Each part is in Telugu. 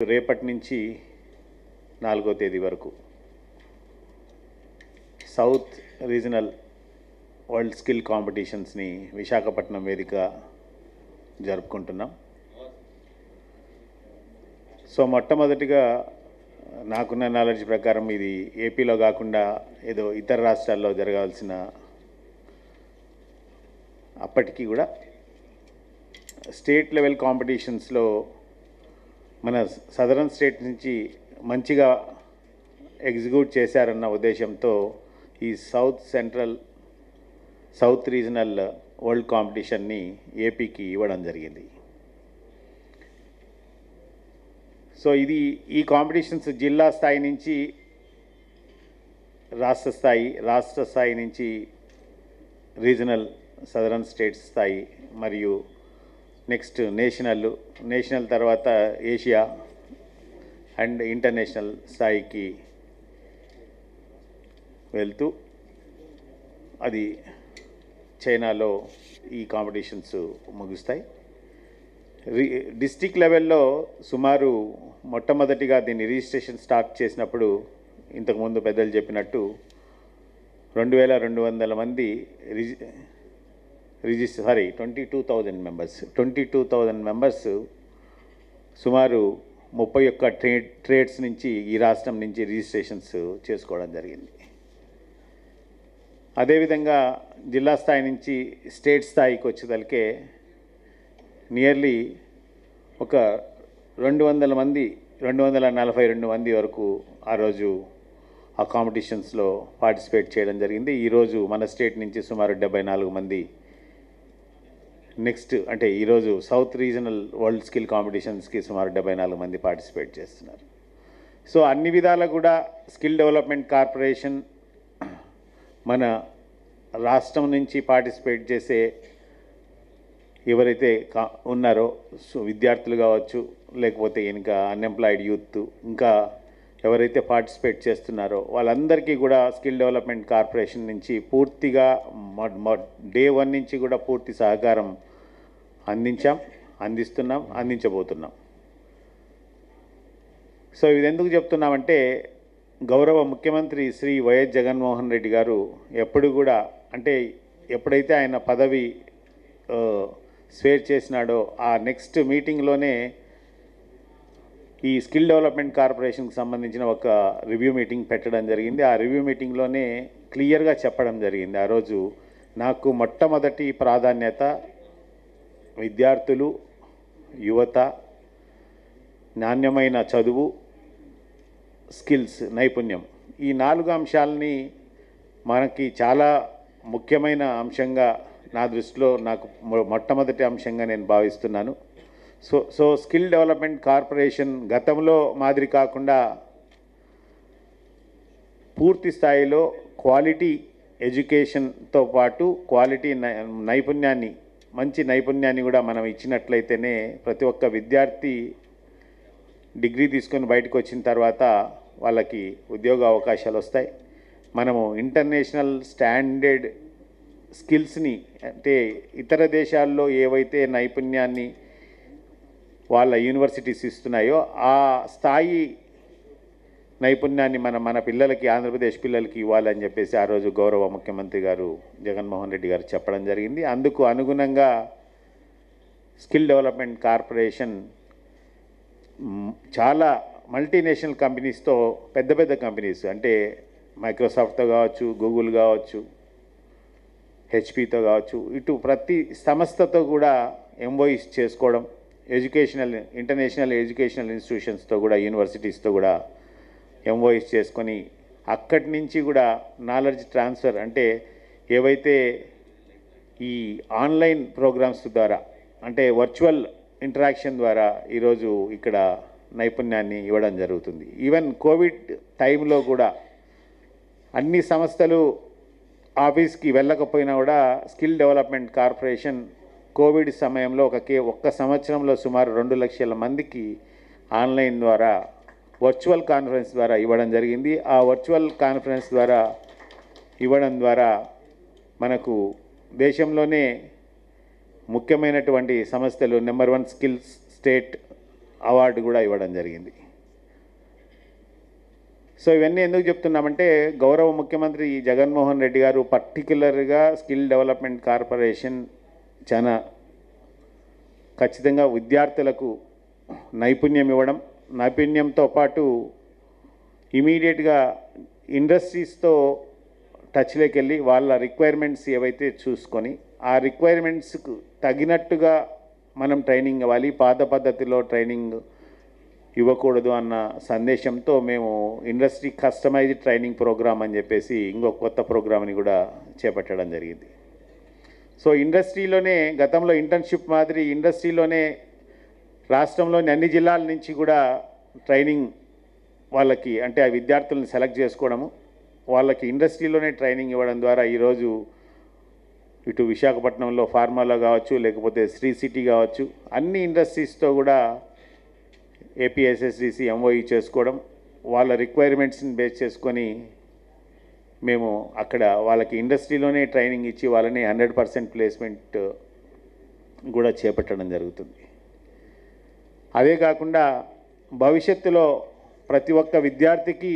రేపటి నుంచి నాలుగో తేదీ వరకు సౌత్ రీజనల్ వరల్డ్ స్కిల్ కాంపిటీషన్స్ని విశాఖపట్నం వేదిక జరుపుకుంటున్నాం సో మొట్టమొదటిగా నాకున్న నాలెడ్జ్ ప్రకారం ఇది ఏపీలో కాకుండా ఏదో ఇతర రాష్ట్రాల్లో జరగాల్సిన అప్పటికి కూడా స్టేట్ లెవెల్ కాంపిటీషన్స్లో మన సదరన్ స్టేట్ నుంచి మంచిగా ఎగ్జిక్యూట్ చేశారన్న ఉద్దేశంతో ఈ south central south regional world కాంపిటీషన్ని ఏపీకి ఇవ్వడం జరిగింది సో ఇది ఈ కాంపిటీషన్స్ జిల్లా స్థాయి నుంచి రాష్ట్ర స్థాయి రాష్ట్ర స్థాయి నుంచి రీజనల్ సదరన్ స్టేట్స్ స్థాయి మరియు నెక్స్ట్ నేషనల్ నేషనల్ తర్వాత ఏషియా అండ్ ఇంటర్నేషనల్ స్థాయికి వెళ్తూ అది చైనాలో ఈ కాంపిటీషన్స్ ముగుస్తాయి రి డిస్టిక్ లెవెల్లో సుమారు మొట్టమొదటిగా దీన్ని రిజిస్ట్రేషన్ స్టార్ట్ చేసినప్పుడు ఇంతకుముందు పెద్దలు చెప్పినట్టు రెండు వేల రెండు వందల మంది రిజి register sorry twenty two thousand members twenty two thousand members సుమారు ముప్పై ఒక్క ట్రేడ్ ట్రేడ్స్ నుంచి ఈ రాష్ట్రం నుంచి రిజిస్ట్రేషన్స్ చేసుకోవడం జరిగింది అదేవిధంగా జిల్లా స్థాయి నుంచి స్టేట్ స్థాయికి వచ్చేదలికే నియర్లీ ఒక రెండు వందల మంది రెండు వందల నలభై రెండు మంది వరకు ఆ రోజు ఆ కాంపిటీషన్స్లో పార్టిసిపేట్ చేయడం జరిగింది ఈరోజు మన స్టేట్ నుంచి సుమారు డెబ్బై నాలుగు మంది నెక్స్ట్ అంటే ఈరోజు సౌత్ రీజనల్ వరల్డ్ స్కిల్ కాంపిటీషన్స్కి సుమారు డెబ్బై నాలుగు మంది పార్టిసిపేట్ చేస్తున్నారు సో అన్ని విధాలా కూడా స్కిల్ డెవలప్మెంట్ కార్పొరేషన్ మన రాష్ట్రం నుంచి పార్టిసిపేట్ చేసే ఎవరైతే కా ఉన్నారో సో విద్యార్థులు కావచ్చు లేకపోతే ఇంకా అన్ఎంప్లాయిడ్ యూత్ ఇంకా ఎవరైతే పార్టిసిపేట్ చేస్తున్నారో వాళ్ళందరికీ కూడా స్కిల్ డెవలప్మెంట్ కార్పొరేషన్ నుంచి పూర్తిగా డే వన్ నుంచి కూడా పూర్తి సహకారం అందించాం అందిస్తున్నాం అందించబోతున్నాం సో ఇది ఎందుకు చెప్తున్నామంటే గౌరవ ముఖ్యమంత్రి శ్రీ వైఎస్ జగన్మోహన్ రెడ్డి గారు ఎప్పుడు కూడా అంటే ఎప్పుడైతే ఆయన పదవి ఆ, స్వేర్ చేసినాడో ఆ నెక్స్ట్ మీటింగ్లోనే ఈ స్కిల్ డెవలప్మెంట్ కార్పొరేషన్కి సంబంధించిన ఒక రివ్యూ మీటింగ్ పెట్టడం జరిగింది ఆ రివ్యూ మీటింగ్లోనే క్లియర్గా చెప్పడం జరిగింది ఆ రోజు నాకు మొట్టమొదటి ప్రాధాన్యత విద్యార్థులు యువత నాణ్యమైన చదువు స్కిల్స్ నైపుణ్యం ఈ నాలుగు అంశాలని మనకి చాలా ముఖ్యమైన అంశంగా నా దృష్టిలో నాకు మొ- మొట్టమొదటి అంశంగా నేను భావిస్తున్నాను so so skill development corporation గతంలో మాదిరి కాకుండా పూర్తి స్థాయిలో క్వాలిటీ ఎడ్యుకేషన్తో పాటు క్వాలిటీ నై- నైపుణ్యాన్ని మంచి నైపుణ్యాన్ని కూడా మనం ఇచ్చినట్లయితేనే ప్రతి ఒక్క విద్యార్థి డిగ్రీ తీసుకొని బయటకు వచ్చిన తర్వాత వాళ్ళకి ఉద్యోగ అవకాశాలు వస్తాయి మనము ఇంటర్నేషనల్ స్టాండర్డ్ స్కిల్స్ని అంటే ఇతర దేశాల్లో ఏవైతే నైపుణ్యాన్ని వాళ్ళ యూనివర్సిటీస్ ఇస్తున్నాయో ఆ స్థాయి నైపుణ్యాన్ని మన మన పిల్లలకి ఆంధ్రప్రదేశ్ పిల్లలకి ఇవ్వాలని చెప్పేసి ఆ రోజు గౌరవ ముఖ్యమంత్రి గారు జగన్మోహన్ రెడ్డి గారు చెప్పడం జరిగింది అందుకు అనుగుణంగా స్కిల్ డెవలప్మెంట్ కార్పొరేషన్ మ్, చాలా మల్టీనేషనల్ కంపెనీస్తో పెద్ద పెద్ద కంపెనీస్ అంటే మైక్రోసాఫ్ట్తో కావచ్చు గూగుల్ కావచ్చు హెచ్పితో కావచ్చు ఇటు ప్రతి సంస్థతో కూడా ఎంఓఈస్ చేసుకోవడం ఎడ్యుకేషనల్ ఇంటర్నేషనల్ ఎడ్యుకేషనల్ ఇన్స్టిట్యూషన్స్తో కూడా యూనివర్సిటీస్తో కూడా ఎంఓఈస్ చేసుకొని అక్కడి నుంచి కూడా నాలెడ్జ్ ట్రాన్స్ఫర్ అంటే ఏవైతే ఈ ఆన్లైన్ ప్రోగ్రామ్స్ ద్వారా అంటే వర్చువల్ ఇంటరాక్షన్ ద్వారా ఈరోజు ఇక్కడ నైపుణ్యాన్ని ఇవ్వడం జరుగుతుంది ఈవెన్ కోవిడ్ టైంలో కూడా అన్ని సంస్థలు ఆఫీస్కి వెళ్ళకపోయినా కూడా స్కిల్ డెవలప్మెంట్ కార్పొరేషన్ కోవిడ్ సమయంలో ఒక కే ఒక్క సంవత్సరంలో సుమారు రెండు లక్షల మందికి ఆన్లైన్ ద్వారా వర్చువల్ కాన్ఫరెన్స్ ద్వారా ఇవ్వడం జరిగింది ఆ వర్చువల్ కాన్ఫరెన్స్ ద్వారా ఇవ్వడం ద్వారా మనకు దేశంలోనే ముఖ్యమైనటువంటి సంస్థలు number one skills state award కూడా ఇవ్వడం జరిగింది సో ఇవన్నీ ఎందుకు చెప్తున్నామంటే గౌరవ ముఖ్యమంత్రి జగన్మోహన్ రెడ్డి గారు పర్టికులర్గా స్కిల్ డెవలప్మెంట్ కార్పొరేషన్ చాలా ఖచ్చితంగా విద్యార్థులకు నైపుణ్యం ఇవ్వడం నైపుణ్యంతో పాటు ఇమీడియట్గా ఇండస్ట్రీస్తో టచ్లోకి వెళ్ళి వాళ్ళ రిక్వైర్మెంట్స్ ఏవైతే చూసుకొని ఆ రిక్వైర్మెంట్స్కు తగినట్టుగా మనం ట్రైనింగ్ ఇవ్వాలి పాత పద్ధతిలో ట్రైనింగ్ ఇవ్వకూడదు అన్న సందేశంతో మేము ఇండస్ట్రీ కస్టమైజ్డ్ ట్రైనింగ్ ప్రోగ్రామ్ అని చెప్పేసి ఇంకో కొత్త ప్రోగ్రామ్ని కూడా చేపట్టడం జరిగింది సో ఇండస్ట్రీలోనే గతంలో ఇంటర్న్షిప్ మాదిరి ఇండస్ట్రీలోనే రాష్ట్రంలోని అన్ని జిల్లాల నుంచి కూడా ట్రైనింగ్ వాళ్ళకి అంటే ఆ విద్యార్థులను సెలెక్ట్ చేసుకోవడము వాళ్ళకి ఇండస్ట్రీలోనే ట్రైనింగ్ ఇవ్వడం ద్వారా ఈరోజు ఇటు విశాఖపట్నంలో ఫార్మాలో కావచ్చు లేకపోతే శ్రీ సిటీ కావచ్చు అన్ని ఇండస్ట్రీస్తో కూడా ఏపీఎస్ఎస్డిసి ఎంఓఈ చేసుకోవడం వాళ్ళ రిక్వైర్మెంట్స్ని బేస్ చేసుకొని మేము అక్కడ వాళ్ళకి ఇండస్ట్రీలోనే ట్రైనింగ్ ఇచ్చి వాళ్ళని హండ్రెడ్ పర్సెంట్ ప్లేస్మెంట్ కూడా చేపట్టడం జరుగుతుంది అదే కాకుండా భవిష్యత్తులో ప్రతి ఒక్క విద్యార్థికి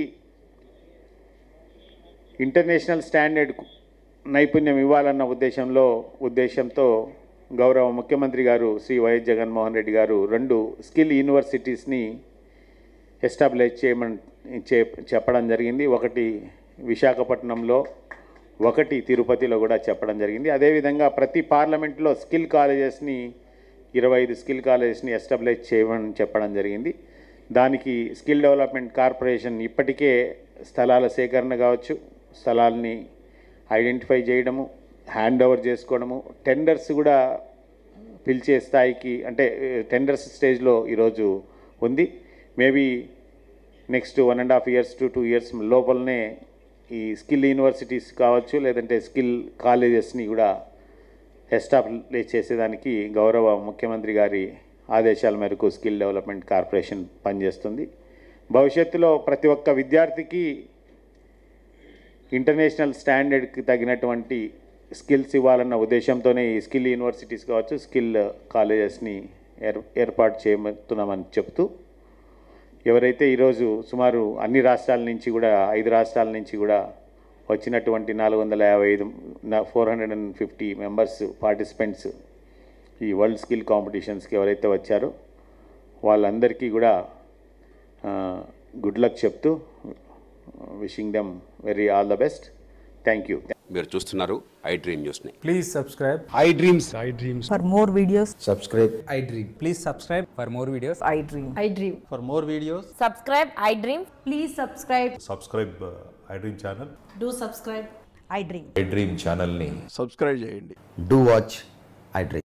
ఇంటర్నేషనల్ స్టాండర్డ్ నైపుణ్యం ఇవ్వాలన్న ఉద్దేశంలో ఉద్దేశంతో గౌరవ ముఖ్యమంత్రి గారు శ్రీ వైఎస్ జగన్మోహన్ రెడ్డి గారు రెండు స్కిల్ యూనివర్సిటీస్ని ఎస్టాబ్లిష్ చేయమని చే చెప్పడం జరిగింది ఒకటి విశాఖపట్నంలో ఒకటి తిరుపతిలో కూడా చెప్పడం జరిగింది అదేవిధంగా ప్రతి పార్లమెంట్లో స్కిల్ కాలేజెస్ని ఇరవై ఐదు స్కిల్ కాలేజెస్ని ఎస్టాబ్లిష్ చేయమని చెప్పడం జరిగింది దానికి స్కిల్ డెవలప్మెంట్ కార్పొరేషన్ ఇప్పటికే స్థలాల సేకరణ కావచ్చు స్థలాల్ని ఐడెంటిఫై చేయడము హ్యాండ్ ఓవర్ చేసుకోవడము టెండర్స్ కూడా పిలిచే స్థాయికి అంటే టెండర్స్ స్టేజ్లో ఈరోజు ఉంది maybe next one and half years to two years లోపలనే ఈ స్కిల్ యూనివర్సిటీస్ కావచ్చు లేదంటే స్కిల్ కాలేజెస్ని కూడా ఎస్టాబ్లిష్ చేసేదానికి గౌరవ ముఖ్యమంత్రి గారి ఆదేశాల మేరకు స్కిల్ డెవలప్మెంట్ కార్పొరేషన్ పనిచేస్తుంది భవిష్యత్తులో ప్రతి ఒక్క విద్యార్థికి ఇంటర్నేషనల్ స్టాండర్డ్కి తగినటువంటి స్కిల్స్ ఇవ్వాలన్న ఉద్దేశంతోనే ఈ స్కిల్ యూనివర్సిటీస్ కావచ్చు స్కిల్ కాలేజెస్ని ఏర్ ఏర్పాటు చేయబోతున్నామని చెప్తూ ఎవరైతే ఈరోజు సుమారు అన్ని రాష్ట్రాల నుంచి కూడా ఐదు రాష్ట్రాల నుంచి కూడా వచ్చినటువంటి నాలుగు వందల యాభై ఐదు four hundred and fifty members participants ఈ వరల్డ్ స్కిల్ కాంపిటీషన్స్కి ఎవరైతే వచ్చారో వాళ్ళందరికీ కూడా గుడ్ లక్ చెప్తూ wishing them very all the best thank you మీరు చూస్తున్నారు ఐ డ్రీమ్ న్యూస్ని Please subscribe. I dreams For more videos, subscribe I dream. Please subscribe for more videos. I dream. I dream. For more videos, Subscribe, I dream. Please subscribe. Subscribe I dream channel Do subscribe. I dream. I dream ఛానల్ని సబ్స్క్రైబ్ చేయండి డూ వాచ్ ఐ డ్రీమ్